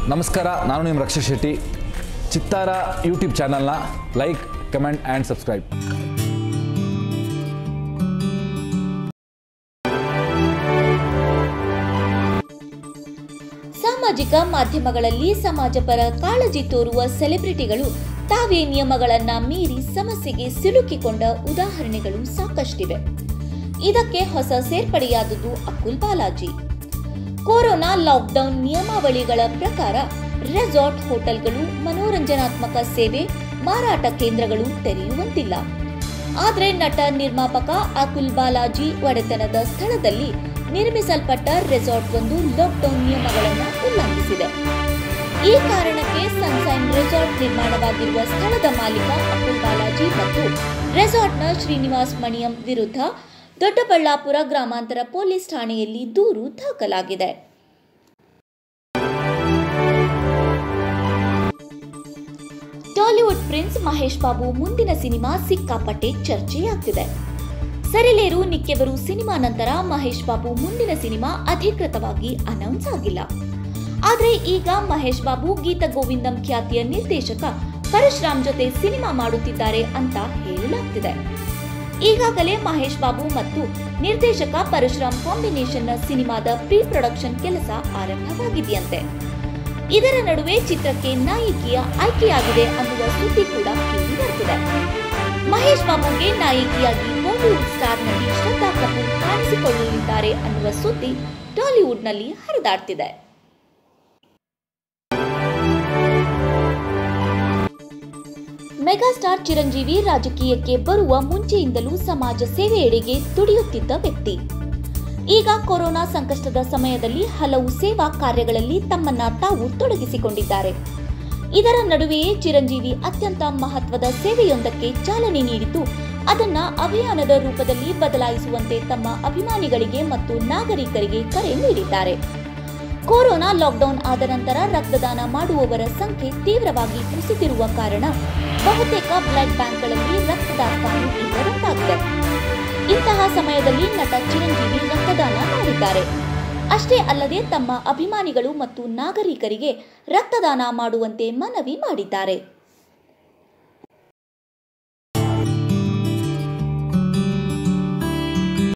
ನಮಸ್ಕಾರ ನಾನು ನಿಮ್ಮ ರಕ್ಷಾ ಶೆಟ್ಟಿ ಚಿತ್ತಾರ ಯೂಟ್ಯೂಬ್ ಚಾನಲ್ನ ಲೈಕ್ ಕಮೆಂಟ್ ಆ್ಯಂಡ್ ಸಬ್ಸ್ಕ್ರೈಬ್ ಸಾಮಾಜಿಕ ಮಾಧ್ಯಮಗಳಲ್ಲಿ ಸಮಾಜಪರ ಕಾಳಜಿ ತೋರುವ ಸೆಲೆಬ್ರಿಟಿಗಳು ತಾವೇ ನಿಯಮಗಳನ್ನ ಮೀರಿ ಸಮಸ್ಯೆಗೆ ಸಿಲುಕಿಕೊಂಡ ಉದಾಹರಣೆಗಳು ಸಾಕಷ್ಟಿವೆ ಇದಕ್ಕೆ ಹೊಸ ಸೇರ್ಪಡೆಯಾದುದು ಅಕುಲ್ ಬಾಲಾಜಿ ಕೊರೋನಾ ಲಾಕ್ಡೌನ್ ನಿಯಮಾವಳಿಗಳ ಪ್ರಕಾರ ರೆಸಾರ್ಟ್ ಹೋಟೆಲ್ಗಳು ಮನೋರಂಜನಾತ್ಮಕ ಸೇವೆ ಮಾರಾಟ ಕೇಂದ್ರಗಳು ತೆರೆಯುವಂತಿಲ್ಲ ಆದರೆ ನಟ ನಿರ್ಮಾಪಕ ಅಕುಲ್ ಬಾಲಾಜಿ ಒಡೆತನದ ಸ್ಥಳದಲ್ಲಿ ನಿರ್ಮಿಸಲ್ಪಟ್ಟ ರೆಸಾರ್ಟ್ ಒಂದು ಲಾಕ್ಡೌನ್ ನಿಯಮಗಳನ್ನು ಉಲ್ಲಂಘಿಸಿದೆ ಈ ಕಾರಣಕ್ಕೆ ಸನ್ಸೈನ್ ರೆಸಾರ್ಟ್ ನಿರ್ಮಾಣವಾಗಿರುವ ಸ್ಥಳದ ಮಾಲೀಕ ಅಕುಲ್ ಬಾಲಾಜಿ ಮತ್ತು ರೆಸಾರ್ಟ್ನ ಶ್ರೀನಿವಾಸ್ ಮಣಿಯಂ ವಿರುದ್ಧ ದೊಡ್ಡಬಳ್ಳಾಪುರ ಗ್ರಾಮಾಂತರ ಪೊಲೀಸ್ ಠಾಣೆಯಲ್ಲಿ ದೂರು ದಾಖಲಾಗಿದೆ ಟಾಲಿವುಡ್ ಪ್ರಿನ್ಸ್ ಮಹೇಶ್ ಬಾಬು ಮುಂದಿನ ಸಿನಿಮಾ ಸಿಕ್ಕಾಪಟ್ಟೆ ಚರ್ಚೆಯಾಗ್ತಿದೆ ಸರಿಲೇರು ನಿಕ್ಕೆಬರು ಸಿನಿಮಾ ನಂತರ ಮಹೇಶ್ ಬಾಬು ಮುಂದಿನ ಸಿನಿಮಾ ಅಧಿಕೃತವಾಗಿ ಅನೌನ್ಸ್ ಆಗಿಲ್ಲ ಆದ್ರೆ ಈಗ ಮಹೇಶ್ ಬಾಬು ಗೀತ ಗೋವಿಂದಂ ಖ್ಯಾತಿಯ ನಿರ್ದೇಶಕ ಪರಶುರಾಮ್ ಜೊತೆ ಸಿನಿಮಾ ಮಾಡುತ್ತಿದ್ದಾರೆ ಅಂತ ಹೇಳಲಾಗ್ತಿದೆ ಈಗಾಗಲೇ ಮಹೇಶ್ ಬಾಬು ಮತ್ತು ನಿರ್ದೇಶಕ ಪರಶುರಾಮ್ ಕಾಂಬಿನೇಷನ್ನ ಸಿನಿಮಾದ ಪ್ರೀ ಪ್ರೊಡಕ್ಷನ್ ಕೆಲಸ ಆರಂಭವಾಗಿದೆಯಂತೆ ಇದರ ನಡುವೆ ಚಿತ್ರಕ್ಕೆ ನಾಯಕಿಯ ಆಯ್ಕೆಯಾಗಿದೆ ಅನ್ನುವ ಸುದ್ದಿ ಕೂಡ ಕೇಳಿ ಬರ್ತಿದೆ ಮಹೇಶ್ ಬಾಬುಗೆ ನಾಯಕಿಯಾಗಿ ಬಾಲಿವುಡ್ ಸ್ಟಾರ್ ನಟಿ ಶ್ರದ್ಧಾ ಕಪೂರ್ ಕಾಣಿಸಿಕೊಳ್ಳಲಿದ್ದಾರೆ ಅನ್ನುವ ಸುದ್ದಿ ಟಾಲಿವುಡ್ನಲ್ಲಿ ಹರಿದಾಡ್ತಿದೆ ಮೆಗಾಸ್ಟಾರ್ ಚಿರಂಜೀವಿ ರಾಜಕೀಯಕ್ಕೆ ಬರುವ ಮುಂಚೆಯಿಂದಲೂ ಸಮಾಜ ಸೇವೆಯೆಡೆಗೆ ದುಡಿಯುತ್ತಿದ್ದ ವ್ಯಕ್ತಿ ಈಗ ಕೊರೋನಾ ಸಂಕಷ್ಟದ ಸಮಯದಲ್ಲಿ ಹಲವು ಸೇವಾ ಕಾರ್ಯಗಳಲ್ಲಿ ತಮ್ಮನ್ನ ತಾವು ತೊಡಗಿಸಿಕೊಂಡಿದ್ದಾರೆ ಇದರ ನಡುವೆಯೇ ಚಿರಂಜೀವಿ ಅತ್ಯಂತ ಮಹತ್ವದ ಸೇವೆಯೊಂದಕ್ಕೆ ಚಾಲನೆ ನೀಡಿದ್ದು ಅದನ್ನ ಅಭಿಯಾನದ ರೂಪದಲ್ಲಿ ಬದಲಾಯಿಸುವಂತೆ ತಮ್ಮ ಅಭಿಮಾನಿಗಳಿಗೆ ಮತ್ತು ನಾಗರಿಕರಿಗೆ ಕರೆ ನೀಡಿದ್ದಾರೆ ಕೊರೋನಾ ಲಾಕ್ಡೌನ್ ಆದ ನಂತರ ರಕ್ತದಾನ ಮಾಡುವವರ ಸಂಖ್ಯೆ ತೀವ್ರವಾಗಿ ಕುಸಿದಿರುವ ಕಾರಣ ಬಹುತೇಕ ಬ್ಲಡ್ ಬ್ಯಾಂಕ್ಗಳಲ್ಲಿ ರಕ್ತದಾಸ್ತಾನು ಇಲ್ಲದಂತಾಗಿದೆ ಇಂತಹ ಸಮಯದಲ್ಲಿ ನಟ ಚಿರಂಜೀವಿ ರಕ್ತದಾನ ಮಾಡಿದ್ದಾರೆ ಅಷ್ಟೇ ಅಲ್ಲದೆ ತಮ್ಮ ಅಭಿಮಾನಿಗಳು ಮತ್ತು ನಾಗರಿಕರಿಗೆ ರಕ್ತದಾನ ಮಾಡುವಂತೆ ಮನವಿ ಮಾಡಿದ್ದಾರೆ